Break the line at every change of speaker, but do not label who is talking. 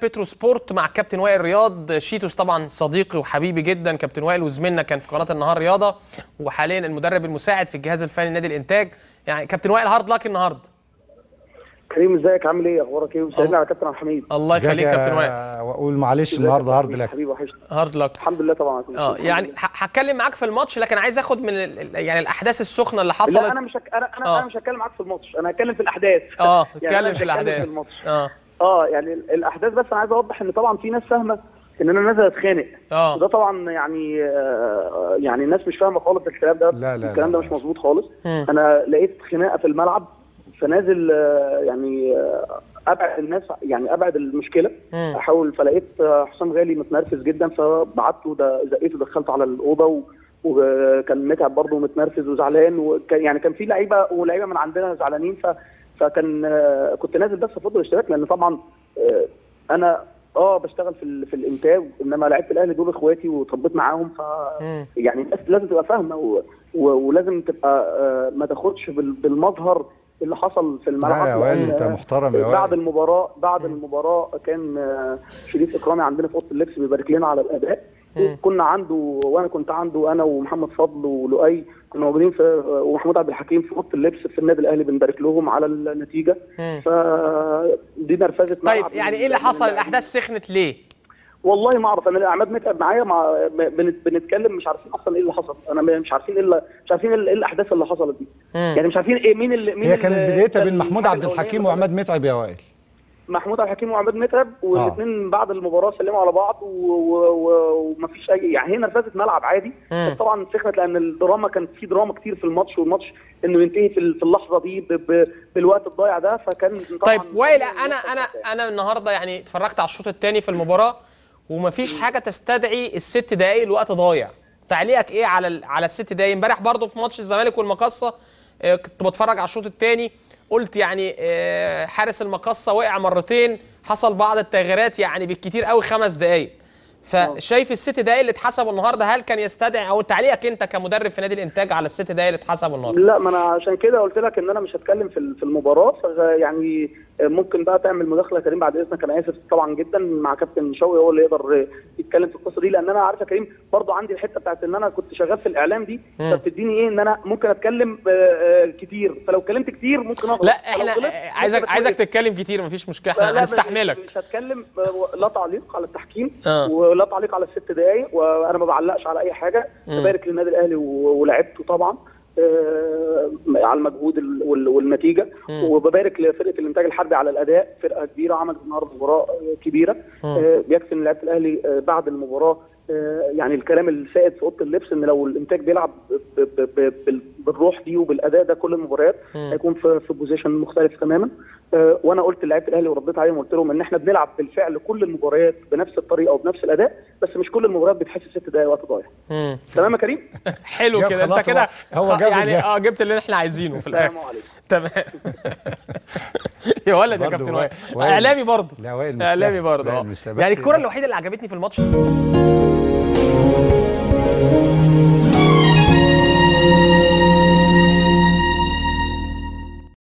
بترو سبورت مع الكابتن وائل رياض شيتوس طبعا صديقي وحبيبي جدا كابتن وائل وزميلنا كان في قناه النهار رياضه وحاليا المدرب المساعد في الجهاز الفني لنادي الانتاج يعني كابتن وائل هارد لاك النهارده
كريم ازيك عامل ايه اخبارك ايه وسلمنا على كابتن عبد الحميد
الله
ازيك
يخليك
يا-
كابتن وائل
واقول معلش
ازيك
النهارده
يا
هارد
حبيبي؟
لك
حبيبي وحشني
هارد لاك
الحمد لله طبعا
اه يعني ه- هتكلم معاك في الماتش لكن عايز اخد من ال- ال- يعني الاحداث السخنه اللي حصلت
لا انا مش هك... انا انا,
آه.
أنا مش هتكلم معاك في الماتش انا هتكلم في الاحداث
اه
يعني أنا
اتكلم
مش
في
هتكلم
الاحداث
الماتش
اه
اه يعني ال- الاحداث بس انا عايز اوضح ان طبعا في ناس فاهمه ان انا نازل اتخانق
اه.
وده طبعا يعني آه يعني الناس مش فاهمه خالص الكلام ده
لا، لا،
الكلام
لا.
ده مش مظبوط خالص
مم.
انا لقيت خناقه في الملعب فنازل آه يعني آه ابعد الناس يعني ابعد المشكله
مم.
احاول فلقيت آه، حسام غالي متنرفز جدا فبعته ده زقيته دخلته على الاوضه و وكان متعب برضه متنرفز وزعلان وكان يعني كان في لعيبه ولعيبه من عندنا زعلانين ف فكان آه، كنت نازل بس افضل الاشتراك لان طبعا آه، انا اه بشتغل في ال- في الانتاج انما لعيبه الاهلي دول اخواتي واتربيت معاهم ف
مم.
يعني الناس لازم تبقى فاهمه و... و... ولازم تبقى آه، ما تاخدش بال... بالمظهر اللي حصل في الملعب
لا يا وائل،
لأن،
أنت
آه،
محترم يا
بعد
وائل.
المباراه بعد المباراه كان آه، شريف اكرامي عندنا في اوضه اللبس بيبارك لنا على الاداء كنا عنده وانا كنت عنده انا ومحمد فضل ولؤي كنا موجودين في آه، ومحمود عبد الحكيم في اوضه اللبس في النادي الاهلي بنبارك لهم على النتيجه
مم.
فدي نرفزه
طيب
ملعب
يعني
من-
ايه اللي
من
حصل
اللاعبين.
الاحداث سخنت ليه
والله ما اعرف انا عماد متعب معايا مع بنت- بنتكلم مش عارفين اصلا ايه اللي حصل انا مش عارفين ايه اللي مش عارفين ايه الاحداث اللي حصلت دي
مم.
يعني مش عارفين ايه مين اللي مين
هي
اللي-
كانت بدايتها بين
كان
محمود
الحاجة
عبد الحكيم
الأولانية
وعماد متعب يا وائل
محمود عبد الحكيم وعماد متعب والاثنين بعد المباراه سلموا على بعض و- و- و- ومفيش اي يعني هي نرفزه ملعب عادي
مم.
بس طبعا سخنت لان الدراما كان في دراما كتير في الماتش والماتش انه ينتهي في ال- في اللحظه دي ب- ب- بالوقت الضايع ده فكان طبعا
طيب وائل انا انا انا النهارده يعني اتفرجت على الشوط الثاني في المباراه ومفيش حاجه تستدعي الست دقائق الوقت ضايع تعليقك ايه على ال- على الست دقائق امبارح برضو في ماتش الزمالك والمقصه آه، كنت بتفرج على الشوط الثاني قلت يعني آه، حارس المقصه وقع مرتين حصل بعض التغييرات يعني بالكتير قوي خمس دقائق فشايف الست دقائق اللي اتحسبوا النهارده هل كان يستدعي او تعليقك انت كمدرب في نادي الانتاج على الست دقائق اللي اتحسبوا النهارده
لا ما انا عشان كده قلت لك ان انا مش هتكلم في ال- في المباراه فغ- يعني ممكن بقى تعمل مداخله يا كريم بعد اذنك انا اسف طبعا جدا مع كابتن شوقي هو اللي يقدر يتكلم في القصه دي لان انا عارف يا كريم برضو عندي الحته بتاعت ان انا كنت شغال في الاعلام دي
مم.
فبتديني ايه ان انا ممكن اتكلم آه، آه، كتير فلو اتكلمت كتير ممكن اغلط
لا
فلو
احنا
غلطت،
آه،
ممكن
عايزك
أتوقف.
عايزك تتكلم كتير مفيش مشكله
فلا،
احنا
مش-
هنستحملك
مش هتكلم آه، لا تعليق على التحكيم
آه.
ولا تعليق على الست دقائق وانا ما بعلقش على اي حاجه ببارك للنادي الاهلي و- ولعبته طبعا آه، على المجهود ال- وال- والنتيجه وببارك لفرقه الانتاج الحربي على الاداء فرقه كبيره عملت النهارده مباراه آه، كبيره آه، بيكفي ان لعيبه الاهلي آه، بعد المباراه آه، يعني الكلام السائد في اوضه اللبس ان لو الانتاج بيلعب ب- ب- ب- بال- بالروح دي وبالاداء ده كل المباريات هيكون في في بوزيشن مختلف تماما آه، وانا قلت لعيبه الاهلي ورديت عليهم وقلت لهم ان احنا بنلعب بالفعل كل المباريات بنفس الطريقه وبنفس الاداء بس مش كل المباريات بتحس ست دقائق وقت ضايع
مم.
تمام يا كريم
حلو
جاب
كده انت
خلاص
كده
هو- هو
خ-
جاب
يعني
الجاب.
اه جبت اللي احنا عايزينه في
السلام
الاخر
عليكم
تمام يا ولد يا
برضه
كابتن
وائل-
وائل
وائل-
اعلامي برضه
لا، وائل مش
اعلامي
سهل.
برضه
وائل
اه
مش سهل.
يعني
بس-
الكره
بس-
الوحيده اللي عجبتني في الماتش